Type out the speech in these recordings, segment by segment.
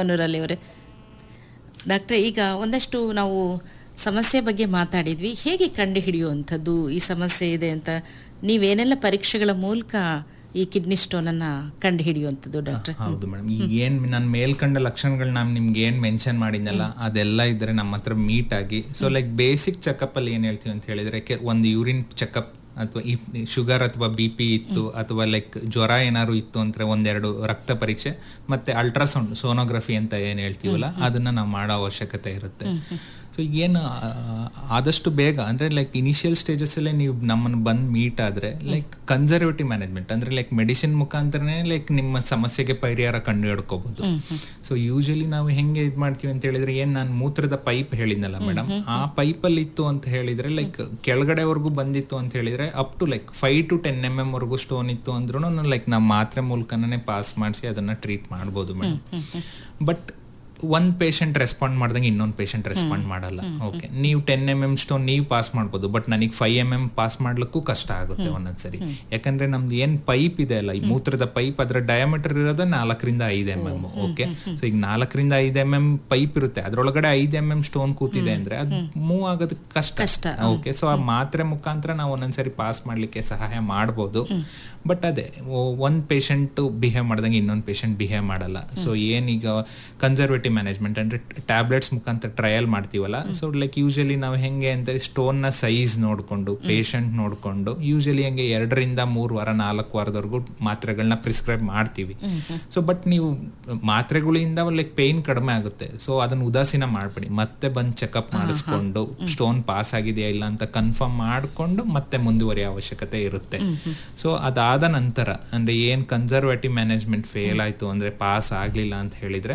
ಹೊನ್ನೂರಲ್ಲಿ ಅವರೇ ಡಾಕ್ಟ್ರೆ ಈಗ ಒಂದಷ್ಟು ನಾವು ಸಮಸ್ಯೆ ಬಗ್ಗೆ ಮಾತಾಡಿದ್ವಿ ಹೇಗೆ ಕಂಡು ಹಿಡಿಯುವಂಥದ್ದು ಈ ಸಮಸ್ಯೆ ಇದೆ ಅಂತ ನೀವೇನೆಲ್ಲ ಪರೀಕ್ಷೆಗಳ ಮೂಲಕ ಈ ಕಿಡ್ನಿ ಸ್ಟೋನ್ ಅನ್ನ ಕಂಡು ಹಿಡಿಯುವಂಥದ್ದು ಡಾಕ್ಟ್ರೆ ಹೌದು ಮೇಡಮ್ ಈಗ ಏನ್ ನಾನು ಮೇಲ್ಕಂಡ ಲಕ್ಷಣಗಳು ನಾನು ನಿಮ್ಗೆ ಏನ್ ಮೆನ್ಷನ್ ಮಾಡಿದ್ನಲ್ಲ ಅದೆಲ್ಲ ಇದ್ರೆ ನಮ್ಮ ಹತ್ರ ಮೀಟ್ ಆಗಿ ಸೊ ಲೈಕ್ ಬೇಸಿಕ್ ಚೆಕಪ್ ಅಲ್ಲಿ ಏನ್ ಹೇಳ್ತೀವಿ ಅಂತ ಹೇಳಿದ್ರೆ ಕೆ- ಒಂದು ಯೂರಿನ್ ಚೆಕಪ್ ಅಥವಾ ಶುಗರ್ ಅಥವಾ ಬಿ ಪಿ ಇತ್ತು ಅಥವಾ ಲೈಕ್ ಜ್ವರ ಏನಾದ್ರು ಇತ್ತು ಅಂದ್ರೆ ಒಂದೆರಡು ರಕ್ತ ಪರೀಕ್ಷೆ ಮತ್ತೆ ಅಲ್ಟ್ರಾಸೌಂಡ್ ಸೋನೋಗ್ರಫಿ ಅಂತ ಏನ್ ಹೇಳ್ತೀವಲ್ಲ ಅದನ್ನ ನಾವು ಮಾಡೋ ಅವಶ್ಯಕತೆ ಇರುತ್ತೆ ಸೊ ಏನು ಆ, ಆದಷ್ಟು ಬೇಗ ಅಂದ್ರೆ ಲೈಕ್ ಇನಿಷಿಯಲ್ ಸ್ಟೇಜಸ್ ಅಲ್ಲೇ ನೀವು ನಮ್ಮನ್ನು ಬಂದು ಮೀಟ್ ಆದ್ರೆ ಲೈಕ್ ಕನ್ಸರ್ವೇಟಿವ್ ಮ್ಯಾನೇಜ್ಮೆಂಟ್ ಅಂದ್ರೆ ಲೈಕ್ ಮೆಡಿಸಿನ್ ಮುಖಾಂತರನೇ ಲೈಕ್ ನಿಮ್ಮ ಸಮಸ್ಯೆಗೆ ಪರಿಹಾರ ಕಂಡು ಹಿಡ್ಕೋಬಹುದು ಸೊ ಯೂಶಲಿ ನಾವು ಹೆಂಗೆ ಇದ್ ಮಾಡ್ತೀವಿ ಅಂತ ಹೇಳಿದ್ರೆ ಏನ್ ನಾನು ಮೂತ್ರದ ಪೈಪ್ ಹೇಳಿದ್ನಲ್ಲ ಮೇಡಮ್ ಆ ಪೈಪ್ ಅಲ್ಲಿ ಇತ್ತು ಅಂತ ಹೇಳಿದ್ರೆ ಲೈಕ್ ಕೆಳಗಡೆವರೆಗೂ ಬಂದಿತ್ತು ಅಂತ ಹೇಳಿದ್ರೆ up to like five to ten M M ವರೆಗೂ ಸ್ಟೋನ್ ಇತ್ತು ಅಂದ್ರೂ ಲೈಕ್ ನಾವು ಮಾತ್ರೆ ಮೂಲಕನೇ ಪಾಸ್ ಮಾಡಿಸಿ ಅದನ್ನ ಟ್ರೀಟ್ ಮಾಡ್ಬೋದು ಮೇಡಮ್ ಬಟ್ ಒಂದ್ ಪೇಷಂಟ್ ರೆಸ್ಪಾಂಡ್ ಮಾಡ್ದಂಗೆ ಇನ್ನೊಂದು ಪೇಷಂಟ್ ರೆಸ್ಪಾಂಡ್ ಮಾಡಲ್ಲ ಓಕೆ ನೀವು ಟೆನ್ ಎಮ್ ಎಂ ಸ್ಟೋನ್ ನೀವು ಪಾಸ್ ಮಾಡ್ಬೋದು ಬಟ್ ನನಗೆ ಫೈವ್ ಎಮ್ ಎಂ ಪಾಸ್ ಮಾಡ್ಲಿಕ್ಕೂ ಕಷ್ಟ ಆಗುತ್ತೆ ಒಂದೊಂದ್ಸರಿ ಯಾಕಂದ್ರೆ ನಮ್ದು ಏನ್ ಪೈಪ್ ಇದೆ ಅಲ್ಲ ಈ ಮೂತ್ರದ ಪೈಪ್ ಅದರ ಡಯಾಮೀಟರ್ ಇರೋದು ನಾಲ್ಕರಿಂದ ಐದು ಎಂ ಎಂ ಓಕೆ ಸೊ ಈಗ ನಾಲ್ಕರಿಂದ ಐದು ಎಂ ಎಂ ಪೈಪ್ ಇರುತ್ತೆ ಅದ್ರೊಳಗಡೆ ಐದು ಎಂ ಎಂ ಸ್ಟೋನ್ ಕೂತಿದೆ ಅಂದ್ರೆ ಅದು ಮೂವ್ ಆಗೋದಕ್ಕೆ ಕಷ್ಟ ಕಷ್ಟ, ಓಕೆ ಸೊ ಆ ಮಾತ್ರೆ ಮುಖಾಂತರ ನಾವು ಒಂದೊಂದ್ಸರಿ ಪಾಸ್ ಮಾಡ್ಲಿಕ್ಕೆ ಸಹಾಯ ಮಾಡ್ಬೋದು ಬಟ್ ಅದೇ ಒ- ಒಂದ್ ಪೇಷಂಟ್ ಬಿಹೇವ್ ಮಾಡ್ದಂಗೆ ಇನ್ನೊಂದು ಪೇಷಂಟ್ ಬಿಹೇವ್ ಮಾಡಲ್ಲ ಸೊ ಏನೀಗ ಕನ್ಸರ್ವೇಟಿವ್ ಮ್ಯಾನೇಜ್ಮೆಂಟ್ ಅಂದ್ರೆ ಟ್ಯಾಬ್ಲೆಟ್ಸ್ ಮುಖಾಂತರ ಟ್ರಯಲ್ ಮಾಡ್ತೀವಲ್ಲ ಸೊ ಲೈಕ್ ಯೂಶಲಿ ನಾವು ಹೆಂಗೆ ಅಂದ್ರೆ ಸ್ಟೋನ್ ನ ಸೈಜ್ ನೋಡ್ಕೊಂಡು ಪೇಷಂಟ್ ನೋಡ್ಕೊಂಡು ಯೂಶಲಿ ಹೆಂಗೆ ಎರಡರಿಂದ ಮೂರು ವಾರ ನಾಲ್ಕು ವಾರದವರೆಗೂ ಮಾತ್ರೆಗಳನ್ನ ಪ್ರಿಸ್ಕ್ರೈಬ್ ಮಾಡ್ತೀವಿ ಸೊ ಬಟ್ ನೀವು ಮಾತ್ರೆಗಳಿಂದ ಲೈಕ್ ಪೇನ್ ಕಡಿಮೆ ಆಗುತ್ತೆ ಸೊ ಅದನ್ನ ಉದಾಸೀನ ಮಾಡ್ಬೇಡಿ ಮತ್ತೆ ಬಂದು ಚೆಕಪ್ ಮಾಡಿಸ್ಕೊಂಡು ಸ್ಟೋನ್ ಪಾಸ್ ಆಗಿದೆಯಾ ಇಲ್ಲ ಅಂತ ಕನ್ಫರ್ಮ್ ಮಾಡ್ಕೊಂಡು ಮತ್ತೆ ಮುಂದುವರಿಯೋ ಅವಶ್ಯಕತೆ ಇರುತ್ತೆ ಸೊ ಅದಾದ ನಂತರ ಅಂದ್ರೆ ಏನ್ ಕನ್ಸರ್ವೇಟಿವ್ ಮ್ಯಾನೇಜ್ಮೆಂಟ್ ಫೇಲ್ ಆಯ್ತು ಅಂದ್ರೆ ಪಾಸ್ ಆಗ್ಲಿಲ್ಲ ಅಂತ ಹೇಳಿದ್ರೆ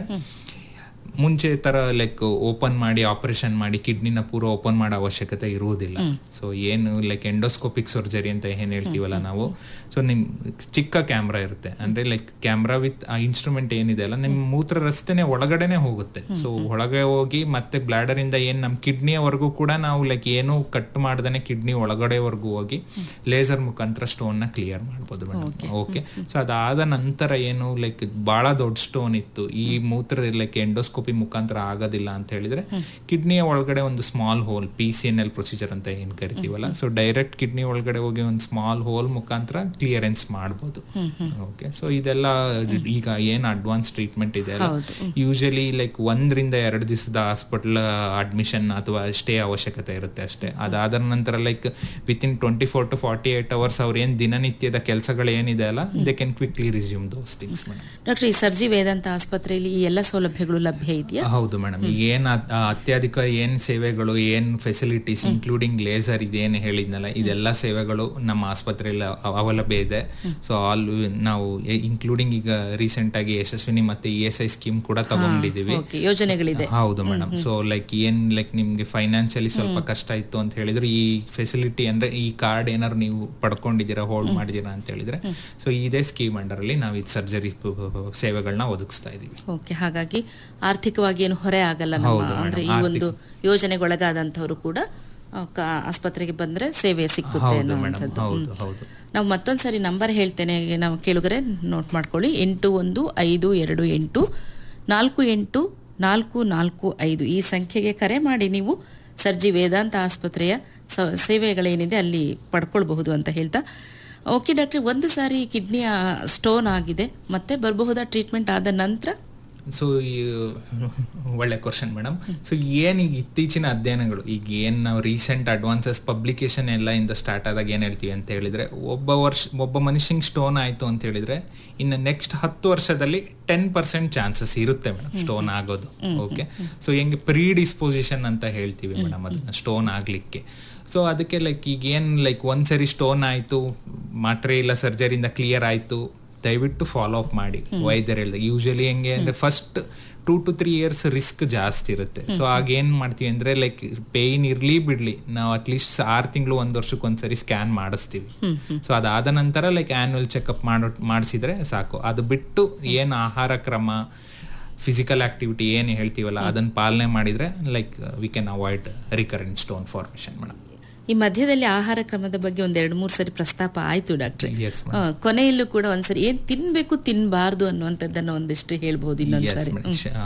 ಮುಂಚೆ ತರ ಲೈಕ್ ಓಪನ್ ಮಾಡಿ ಆಪರೇಷನ್ ಮಾಡಿ ಕಿಡ್ನಿನ ಪೂರ ಓಪನ್ ಮಾಡೋ ಅವಶ್ಯಕತೆ ಇರುವುದಿಲ್ಲ ಸೊ ಏನು ಲೈಕ್ ಎಂಡೋಸ್ಕೋಪಿಕ್ ಸರ್ಜರಿ ಅಂತ ಏನ್ ಹೇಳ್ತೀವಲ್ಲ ನಾವು ಸೊ ನಿಮ್ ಚಿಕ್ಕ ಕ್ಯಾಮ್ರಾ ಇರುತ್ತೆ ಅಂದ್ರೆ ಲೈಕ್ ಕ್ಯಾಮ್ರಾ ವಿತ್ ಆ ಇನ್ಸ್ಟ್ರೂಮೆಂಟ್ ಏನಿದೆ ಅಲ್ಲ ನಿಮ್ ಮೂತ್ರ ರಸ್ತೆನೆ ಒಳಗಡೆನೆ ಹೋಗುತ್ತೆ ಸೊ ಒಳಗೆ ಹೋಗಿ ಮತ್ತೆ ಬ್ಲಾಡರ್ ಇಂದ ಏನ್ ನಮ್ ಕಿಡ್ನಿಯವರೆಗೂ ಕೂಡ ನಾವು ಲೈಕ್ ಏನು ಕಟ್ ಮಾಡ್ದೇನೆ ಕಿಡ್ನಿ ಒಳಗಡೆವರೆಗೂ ಹೋಗಿ ಲೇಸರ್ ಮುಖಾಂತರ ಸ್ಟೋನ್ ನ ಕ್ಲಿಯರ್ ಮಾಡ್ಬೋದು ಮೇಡಮ್ ಓಕೆ ಸೊ ಅದಾದ ನಂತರ ಏನು ಲೈಕ್ ಬಹಳ ದೊಡ್ಡ ಸ್ಟೋನ್ ಇತ್ತು ಈ ಮೂತ್ರ ಲೈಕ್ ಎಂಡೋಸ್ಕೋಪಿ ಮುಖಾಂತರ ಆಗೋದಿಲ್ಲ ಅಂತ ಹೇಳಿದ್ರೆ ಕಿಡ್ನಿಯ ಒಳಗಡೆ ಒಂದು small hole P C N L procedure ಅಂತ ಏನ್ ಕರಿತೀವಲ್ಲ ಸೊ ಡೈರೆಕ್ಟ್ ಕಿಡ್ನಿ ಒಳಗಡೆ ಹೋಗಿ ಒಂದು ಸ್ಮಾಲ್ ಹೋಲ್ ಮುಖಾಂತರ ಕ್ಲಿಯರೆನ್ಸ್ ಮಾಡ್ಬೋದು ಓಕೆ ಸೊ ಇದೆಲ್ಲ ಈಗ ಏನ್ ಅಡ್ವಾನ್ಸ್ ಟ್ರೀಟ್ಮೆಂಟ್ ಇದೆ ಅಲ್ಲ ಯೂಶಲಿ ಲೈಕ್ ಒಂದರಿಂದ ಎರಡು ದಿವಸದ ಹಾಸ್ಪಿಟಲ್ ಅಡ್ಮಿಷನ್ ಅಥವಾ ಸ್ಟೇ ಅವಶ್ಯಕತೆ ಇರುತ್ತೆ ಅಷ್ಟೇ ಅದಾದ ನಂತರ like within twenty four to forty eight hours ಅವ್ರ ಏನ್ ದಿನನಿತ್ಯದ ಕೆಲಸಗಳು ಏನಿದೆ ಅಲ್ಲ they can quickly resume those things madam doctor ಈ ಸರ್ಜಿ ವೇದಾಂತ ಆಸ್ಪತ್ರೆಯಲ್ಲಿ ಈ ಎಲ್ಲ ಸೌಲಭ್ಯಗಳು ಲಭ್ಯ ಇದೆಯಾ ಹೌದು ಮೇಡಮ್ ಏನ್ ಅತ್- ಆ ಅತ್ಯಧಿಕ ಏನ್ ಸೇವೆಗಳು ಏನ್ ಫೆಸಿಲಿಟೀಸ್ ಇನ್ಕ್ಲೂಡಿಂಗ್ ಲೇಸರ್ ಇದೇನು ಹೇಳಿದ್ನಲ್ಲ ಇದೆಲ್ಲ ಸೇವೆಗಳು ನಮ್ಮ ಆಸ್ಪತ್ರೆಯಲ್ಲಿ ಅವ- ಅವಲಭ್ಯ ಇದೆ ಸೊ ಆಲ್ ನಾವು ಇನ್ಕ್ಲೂಡಿಂಗ್ ಈಗ ರೀಸೆಂಟ್ ಆಗಿ ಯಶಸ್ವಿನಿ ಮತ್ತೆ ಇ ಎಸ್ ಐ ಸ್ಕೀಮ್ ಕೂಡ ತಗೊಂಡಿದೀವಿ ಓಕೆ ಯೋಜನೆಗಳಿದೆ ಹೌದು ಮೇಡಮ್ ಸೊ ಲೈಕ್ ಏನ್ ಲೈಕ್ ನಿಮ್ಗೆ ಫೈನಾನ್ಷಿಯಲಿ ಸ್ವಲ್ಪ ಕಷ್ಟ ಇತ್ತು ಅಂತ ಹೇಳಿದ್ರೆ ಈ ಫೆಸಿಲಿಟಿ ಅಂದ್ರೆ ಈ ಕಾರ್ಡ್ ಏನಾದ್ರು ನೀವು ಪಡ್ಕೊಂಡಿದ್ದೀರಾ ಹೋಲ್ಡ್ ಮಾಡಿದೀರಾ ಅಂತ ಹೇಳಿದ್ರೆ ಸೊ ಇದೇ ಸ್ಕೀಮ್ ಅಂಡರ್ ಅಲ್ಲಿ ನಾವು ಈ ಸರ್ಜರಿ ಸೇವೆಗಳನ್ನ ಒದಗಿಸ್ತಾ ಇದೀವಿ ಓಕೆ ಹಾಗಾಗಿ ಆರ್ಥಿಕವಾಗಿ ಏನು ಹೊರೆ ಆಗಲ್ಲ ನಮ್ಮ ಹೌದು madam, ಅಂದ್ರೆ ಈ ಒಂದು ಯೋಜನೆಗೊಳಗಾದಂಥವ್ರು ಕೂಡ ಆ, ಕ- ಆಸ್ಪತ್ರೆಗೆ ಬಂದ್ರೆ ಸೇವೆ ಸಿಕ್ಕುತ್ತೆ ಹೌದು ಮೇಡಮ್ ಅನ್ನುವಂಥದ್ದು ಹೌದು ಹೌದು ನಾವು ಮತ್ತೊಂದು ಸರಿ ನಂಬರ್ ಹೇಳ್ತೇನೆ ನಾವು ಕೇಳುಗರೆ ನೋಟ್ ಮಾಡ್ಕೊಳ್ಳಿ ಎಂಟು ಒಂದು ಐದು ಎರಡು ಎಂಟು ನಾಲ್ಕು ಎಂಟು ನಾಲ್ಕು ನಾಲ್ಕು ಐದು ಈ ಸಂಖ್ಯೆಗೆ ಕರೆ ಮಾಡಿ ನೀವು ಸರ್ಜಿ ವೇದಾಂತ ಆಸ್ಪತ್ರೆಯ ಸ ಸೇವೆಗಳೇನಿದೆ ಅಲ್ಲಿ ಪಡ್ಕೊಳ್ಬಹುದು ಅಂತ ಹೇಳ್ತಾ ಓಕೆ ಡಾಕ್ಟ್ರೆ ಒಂದು ಸಾರಿ ಕಿಡ್ನಿಯ ಸ್ಟೋನ್ ಆಗಿದೆ ಮತ್ತೆ ಬರಬಹುದಾ ಟ್ರೀಟ್ಮೆಂಟ್ ಆದ ನಂತರ ಸೊ ಈ ಒಳ್ಳೆ ಕ್ವಶನ್ ಮೇಡಮ್ ಸೊ ಏನ್ ಈಗ ಇತ್ತೀಚಿನ ಅಧ್ಯಯನಗಳು ಈಗ ಏನ್ ನಾವು ರೀಸೆಂಟ್ ಅಡ್ವಾನ್ಸಸ್ ಪಬ್ಲಿಕೇಶನ್ ಎಲ್ಲ ಇಂದ ಸ್ಟಾರ್ಟ್ ಆದಾಗ ಏನ್ ಹೇಳ್ತೀವಿ ಅಂತ ಹೇಳಿದ್ರೆ ಒಬ್ಬ ವರ್ಷ ಒಬ್ಬ ಮನುಷ್ಯಂಗೆ ಸ್ಟೋನ್ ಆಯ್ತು ಅಂತ ಹೇಳಿದ್ರೆ ಇನ್ನು ನೆಕ್ಸ್ಟ್ ಹತ್ತು ವರ್ಷದಲ್ಲಿ ಟೆನ್ ಪರ್ಸೆಂಟ್ ಚಾನ್ಸಸ್ ಇರುತ್ತೆ ಮೇಡಮ್ ಸ್ಟೋನ್ ಆಗೋದು ಓಕೆ ಸೊ ಹೆಂಗೆ ಪ್ರೀ ಡಿಸ್ಪೋಸಿಷನ್ ಅಂತ ಹೇಳ್ತೀವಿ ಮೇಡಮ್ ಅದನ್ನ ಸ್ಟೋನ್ ಆಗ್ಲಿಕ್ಕೆ ಸೊ ಅದಕ್ಕೆ ಲೈಕ್ ಈಗ ಏನ್ ಲೈಕ್ ಒಂದ್ಸರಿ ಸ್ಟೋನ್ ಆಯ್ತು ಮಾತ್ರೆ ಇಲ್ಲ ಸರ್ಜರಿಯಿಂದ ಕ್ಲಿಯರ್ ಆಯ್ತು ದಯವಿಟ್ಟು ಫಾಲೋ ಅಪ್ ಮಾಡಿ ವೈದ್ಯರು ಹೇಳಿದಾಗ ಯೂಶಲಿ ಹೆಂಗೆ ಅಂದ್ರೆ first two to three years risk ಜಾಸ್ತಿ ಇರುತ್ತೆ ಸೊ ಆಗ ಏನ್ ಮಾಡ್ತೀವಿ ಅಂದ್ರೆ ಲೈಕ್ ಪೇಯ್ನ್ ಇರ್ಲಿ ಬಿಡ್ಲಿ ನಾವು ಅಟ್ಲೀಸ್ಟ್ ಆರು ತಿಂಗಳು ಒಂದ್ ವರ್ಷಕ್ಕೆ ಒಂದ್ಸರಿ ಸ್ಕ್ಯಾನ್ ಮಾಡಿಸ್ತೀವಿ ಸೊ ಅದಾದ ನಂತರ ಲೈಕ್ ಆನ್ಯುವಲ್ ಚೆಕ್ಅಪ್ ಮಾಡೋ ಮಾಡಿಸಿದ್ರೆ ಸಾಕು ಅದು ಬಿಟ್ಟು ಏನ್ ಆಹಾರ ಕ್ರಮ ಫಿಸಿಕಲ್ ಆಕ್ಟಿವಿಟಿ ಏನು ಹೇಳ್ತೀವಲ್ಲ ಅದನ್ನ ಪಾಲನೆ ಮಾಡಿದ್ರೆ like we can avoid recurrent stone formation madam ಈ ಮಧ್ಯದಲ್ಲಿ ಆಹಾರ ಕ್ರಮದ ಬಗ್ಗೆ ಒಂದ್ ಎರಡು ಮೂರು ಸರಿ ಪ್ರಸ್ತಾಪ ಆಯ್ತು ಡಾಕ್ಟ್ರೆ Yes, ಆ, ಕೊನೆಯಲ್ಲೂ ಕೂಡ ಒಂದ್ಸರಿ ಏನ್ ತಿನ್ಬೇಕು ತಿನ್ಬಾರ್ದು ಅನ್ನುವಂಥದ್ದನ್ನ ಒಂದಿಷ್ಟು ಹೇಳ್ಬೋದು ಇನ್ನೊಂದ್ಸರಿ ಎಸ್ ಮೇಡಮ್